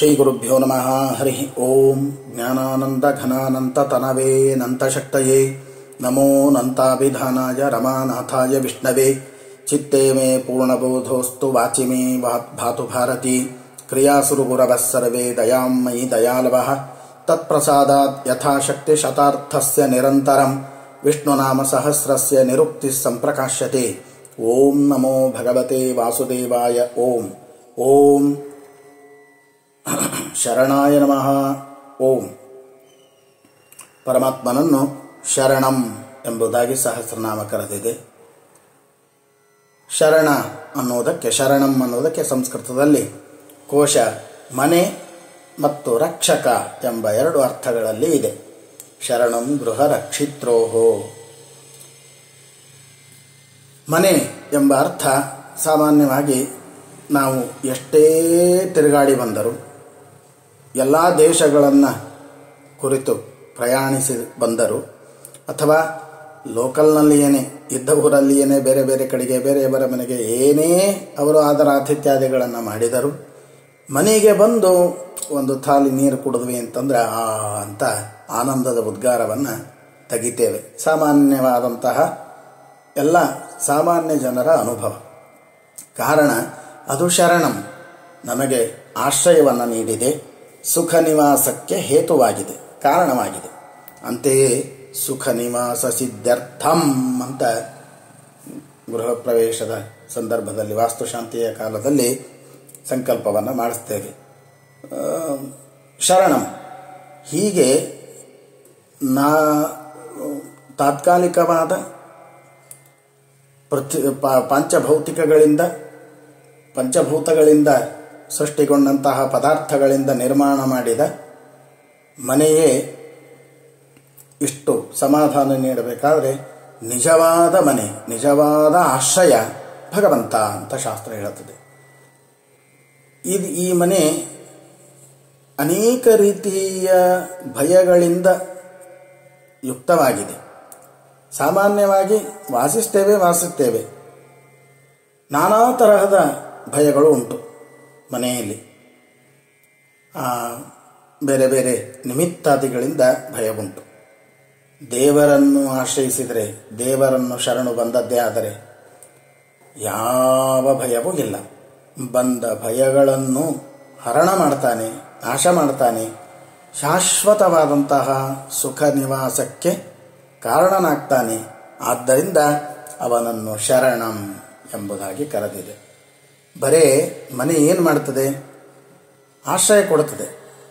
ಶ್ರೀಗುರುಭ್ಯೋ ನಮಃ ಹರಿ ಓಂ ಜ್ಞಾನಾನಂದಘನಾನಂತತನವೇ ನಂತಶಕ್ತಯೇ ನಮೋ ನಂತಾಭಿಧಾನಾಯ ರಮಾನಾಥಾಯ ವಿಷ್ಣವೇ ಚಿತ್ತೇ ಮೇ ಪೂರ್ಣಬೋಧೋಸ್ತು ವಾಚಿ ಮೇ ವಾ- ಭಾತು ಭಾರತಿ ಕ್ರಿಯಾಸುರು ಗುರವಃ ಸರ್ವೇ ದಯಾಂ ಮಯಿ ದಯಾಲವಃ ತತ್ಪ್ರಸಾದಾತ್ ಯಥಾಶಕ್ತಿ ಶತಾರ್ಥಸ್ಯ ನಿರಂತರಂ ವಿಷ್ಣುನಾಮ ಸಹಸ್ರಸ್ಯ ನಿರುಕ್ತಿಃ ಸಂಪ್ರಕಾಶ್ಯತೆ ಓಂ ನಮೋ ಭಗವತೆ ವಾಸುದೇವಾಯ ಓಂ ಓಂ ಶರಣಾಯ ನಮಃ ಓಂ ಪರಮಾತ್ಮನನ್ನು ಶರಣಂ ಎಂಬುದಾಗಿ ಸಹಸ್ರನಾಮ ಕರೆದಿದೆ ಶರಣ ಅನ್ನುವುದಕ್ಕೆ ಶರಣಂ ಅನ್ನುವುದಕ್ಕೆ ಸಂಸ್ಕೃತದಲ್ಲಿ ಕೋಶ ಮನೆ ಮತ್ತು ರಕ್ಷಕ ಎಂಬ ಎರಡು ಅರ್ಥಗಳಲ್ಲಿ ಇದೆ ಶರಣಂ ಗೃಹ ರಕ್ಷಿತ್ರೋಹೋ ಮನೆ ಎಂಬ ಅರ್ಥ ಸಾಮಾನ್ಯವಾಗಿ ನಾವು ಎಷ್ಟೇ ತಿರುಗಾಡಿ ಬಂದರೂ ಎಲ್ಲ ದೇಶಗಳನ್ನು ಕುರಿತು ಪ್ರಯಾಣಿಸಿ ಬಂದರು ಅಥವಾ ಲೋಕಲ್ನಲ್ಲಿಯೇ ಇದ್ದ ಊರಲ್ಲಿಯೇ ಬೇರೆ ಬೇರೆ ಕಡೆಗೆ ಬೇರೆಯವರ ಮನೆಗೆ ಏನೇ ಅವರು ಆದರ ಆತಿಥ್ಯಾದಿಗಳನ್ನು ಮಾಡಿದರು ಮನೆಗೆ ಬಂದು ಒಂದು ಥಾಲಿ ನೀರು ಕುಡಿದ್ವಿ ಅಂತಂದ್ರೆ ಆ ಅಂತ ಆನಂದದ ಉದ್ಗಾರವನ್ನು ತೆಗಿತೇವೆ ಸಾಮಾನ್ಯವಾದಂತಹ ಎಲ್ಲ ಸಾಮಾನ್ಯ ಜನರ ಅನುಭವ ಕಾರಣ ಅದು ಶರಣಂ ನಮಗೆ ಆಶ್ರಯವನ್ನು ನೀಡಿದೆ ಸುಖ ನಿವಾಸಕ್ಕೆ ಹೇತುವಾಗಿದೆ ಕಾರಣವಾಗಿದೆ ಅಂತೆಯೇ ಸುಖ ನಿವಾಸ ಸಿದ್ಧಾರ್ಥಂ ಅಂತ ಗೃಹ ಪ್ರವೇಶದ ಸಂದರ್ಭದಲ್ಲಿ ವಾಸ್ತುಶಾಂತಿಯ ಕಾಲದಲ್ಲಿ ಸಂಕಲ್ಪವನ್ನು ಮಾಡಿಸ್ತೇವೆ ಆ, ಶರಣಂ ಹೀಗೆ ನಾ ತಾತ್ಕಾಲಿಕವಾದ ಪೃಥ್ವಿ ಪ- ಪಂಚಭೌತಿಕಗಳಿಂದ ಪಂಚಭೂತಗಳಿಂದ ಸೃಷ್ಟಿಗೊಂಡಂತಹ ಪದಾರ್ಥಗಳಿಂದ ನಿರ್ಮಾಣ ಮಾಡಿದ ಮನೆಯೇ ಇಷ್ಟು ಸಮಾಧಾನ ನೀಡಬೇಕಾದರೆ ನಿಜವಾದ ಮನೆ ನಿಜವಾದ ಆಶ್ರಯ ಭಗವಂತ ಅಂತ ಶಾಸ್ತ್ರ ಹೇಳುತ್ತದೆ ಇದು ಈ ಮನೆ ಅನೇಕ ರೀತಿಯ ಭಯಗಳಿಂದ ಯುಕ್ತವಾಗಿದೆ ಸಾಮಾನ್ಯವಾಗಿ ವಾಸಿಸ್ತೇವೆ ವಾಸಿಸ್ತೇವೆ ನಾನಾ ತರಹದ ಭಯಗಳು ಉಂಟು ಮನೆಯಲ್ಲಿ ಆ, ಬೇರೆ ಬೇರೆ ನಿಮಿತ್ತಾದಿಗಳಿಂದ ಭಯ ಉಂಟು ದೇವರನ್ನು ಆಶ್ರಯಿಸಿದರೆ ದೇವರನ್ನು ಶರಣು ಬಂದದ್ದೇ ಆದರೆ ಯಾವ ಭಯವೂ ಇಲ್ಲ ಬಂದ ಭಯಗಳನ್ನು ಹರಣ ಮಾಡ್ತಾನೆ ನಾಶ ಮಾಡ್ತಾನೆ ಶಾಶ್ವತವಾದಂತಹ ಸುಖ ನಿವಾಸಕ್ಕೆ ಕಾರಣನಾಗ್ತಾನೆ ಆದ್ದರಿಂದ ಅವನನ್ನು ಶರಣಂ ಎಂಬುದಾಗಿ ಕರೆದಿದೆ ಬರೇ ಮನೆ ಏನು ಮಾಡ್ತದೆ ಆಶ್ರಯ ಕೊಡುತ್ತದೆ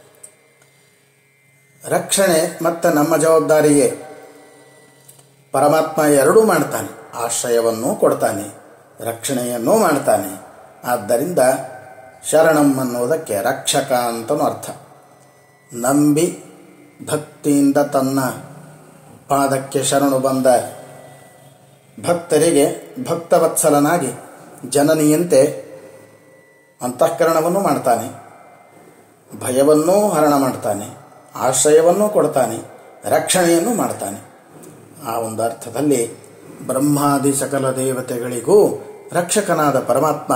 ರಕ್ಷಣೆ ಮತ್ತು ನಮ್ಮ ಜವಾಬ್ದಾರಿಯೇ ಪರಮಾತ್ಮ ಎರಡೂ ಮಾಡ್ತಾನೆ ಆಶ್ರಯವನ್ನೂ ಕೊಡ್ತಾನೆ ರಕ್ಷಣೆಯನ್ನೂ ಮಾಡ್ತಾನೆ ಆದ್ದರಿಂದ ಶರಣಂ ಅನ್ನುವುದಕ್ಕೆ ರಕ್ಷಕ ಅಂತನೂ ಅರ್ಥ ನಂಬಿ ಭಕ್ತಿಯಿಂದ ತನ್ನ ಪಾದಕ್ಕೆ ಶರಣು ಬಂದ ಭಕ್ತರಿಗೆ ಭಕ್ತವತ್ಸಲನಾಗಿ ಜನನಿಯಂತೆ ಅಂತಃಕರಣವನ್ನು ಮಾಡ್ತಾನೆ ಭಯವನ್ನೂ ಹರಣ ಮಾಡ್ತಾನೆ ಆಶ್ರಯವನ್ನೂ ಕೊಡ್ತಾನೆ ರಕ್ಷಣೆಯನ್ನು ಮಾಡ್ತಾನೆ ಆ ಒಂದು ಅರ್ಥದಲ್ಲಿ ಬ್ರಹ್ಮಾದಿ ಸಕಲ ದೇವತೆಗಳಿಗೂ ರಕ್ಷಕನಾದ ಪರಮಾತ್ಮ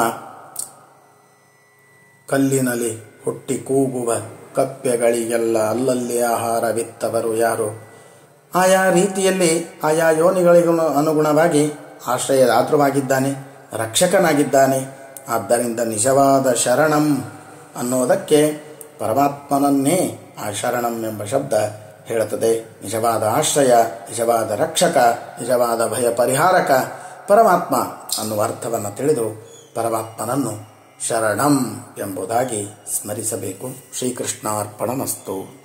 ಕಲ್ಲಿನಲ್ಲಿ ಹುಟ್ಟಿ ಕೂಗುವ ಕಪ್ಪೆಗಳಿಗೆಲ್ಲ ಅಲ್ಲಲ್ಲಿ ಆಹಾರವಿತ್ತವರು ಯಾರು ಆಯಾ ರೀತಿಯಲ್ಲಿ ಆಯಾ ಯೋನಿಗಳಿಗೂ ಅನುಗುಣವಾಗಿ ಆಶ್ರಯದಾತೃವಾಗಿದ್ದಾನೆ ರಕ್ಷಕನಾಗಿದ್ದಾನೆ ಆದ್ದರಿಂದ ನಿಜವಾದ ಶರಣಂ ಅನ್ನೋದಕ್ಕೆ ಪರಮಾತ್ಮನನ್ನೇ ಆ ಶರಣಂ ಎಂಬ ಶಬ್ದ ಹೇಳುತ್ತದೆ ನಿಜವಾದ ಆಶ್ರಯ ನಿಜವಾದ ರಕ್ಷಕ ನಿಜವಾದ ಭಯ ಪರಿಹಾರಕ ಪರಮಾತ್ಮ ಅನ್ನುವ ಅರ್ಥವನ್ನು ತಿಳಿದು ಪರಮಾತ್ಮನನ್ನು ಶರಣಂ ಎಂಬುದಾಗಿ ಸ್ಮರಿಸಬೇಕು ಶ್ರೀಕೃಷ್ಣಾರ್ಪಣಮಸ್ತು